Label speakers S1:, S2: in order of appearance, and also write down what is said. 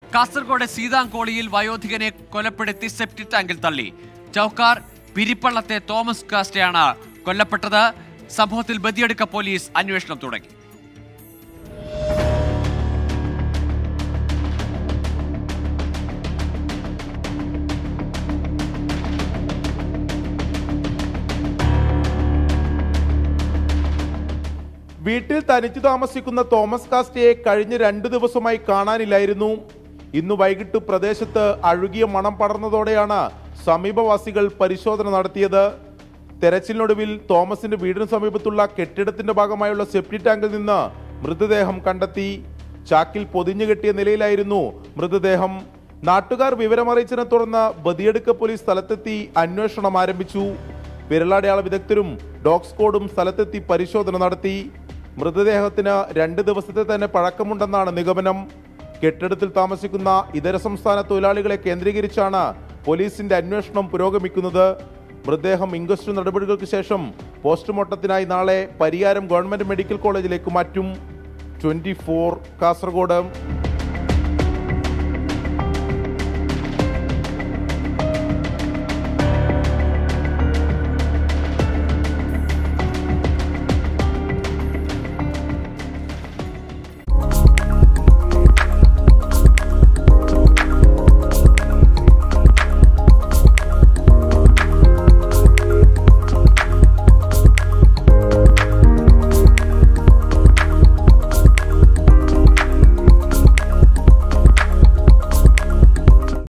S1: കാസർഗോഡ് സീതാങ്കോളിയിൽ വയോധികനെ കൊലപ്പെടുത്തി സെപ്റ്റിക് ടാങ്കിൽ തള്ളി ചൌക്കാർ പിരിപ്പള്ളത്തെ തോമസ് കാസ്റ്റയാണ് കൊല്ലപ്പെട്ടത് സംഭവത്തിൽ ബദിയെടുക്ക പോലീസ് അന്വേഷണം തുടങ്ങി
S2: വീട്ടിൽ തനിച്ചു താമസിക്കുന്ന തോമസ് കാസ്റ്റയെ കഴിഞ്ഞ രണ്ടു ദിവസമായി കാണാനില്ലായിരുന്നു ഇന്ന് വൈകിട്ട് പ്രദേശത്ത് അഴുകിയ മണം പടർന്നതോടെയാണ് സമീപവാസികൾ പരിശോധന നടത്തിയത് തെരച്ചിലിനൊടുവിൽ തോമസിന്റെ വീടിന് സമീപത്തുള്ള കെട്ടിടത്തിന്റെ ഭാഗമായുള്ള സെപ്റ്റി ടാങ്കിൽ നിന്ന് മൃതദേഹം കണ്ടെത്തി ചാക്കിൽ പൊതിഞ്ഞു കെട്ടിയ നിലയിലായിരുന്നു മൃതദേഹം നാട്ടുകാർ വിവരമറിയിച്ചതിനെ തുടർന്ന് ബദിയെടുക്ക പോലീസ് സ്ഥലത്തെത്തി അന്വേഷണം ആരംഭിച്ചു വിരലടയാള വിദഗ്ധരും ഡോഗ് സ്ക്വാഡും സ്ഥലത്തെത്തി പരിശോധന നടത്തി മൃതദേഹത്തിന് രണ്ട് ദിവസത്തെ തന്നെ പഴക്കമുണ്ടെന്നാണ് നിഗമനം കെട്ടിടത്തിൽ താമസിക്കുന്ന ഇതര സംസ്ഥാന തൊഴിലാളികളെ കേന്ദ്രീകരിച്ചാണ് പോലീസിന്റെ അന്വേഷണം പുരോഗമിക്കുന്നത് മൃതദേഹം ഇൻക്വസ്റ്റ് നടപടികൾക്ക് ശേഷം പോസ്റ്റ്മോർട്ടത്തിനായി നാളെ പരിയാരം ഗവൺമെന്റ് മെഡിക്കൽ കോളേജിലേക്ക് മാറ്റും ട്വന്റി കാസർഗോഡ്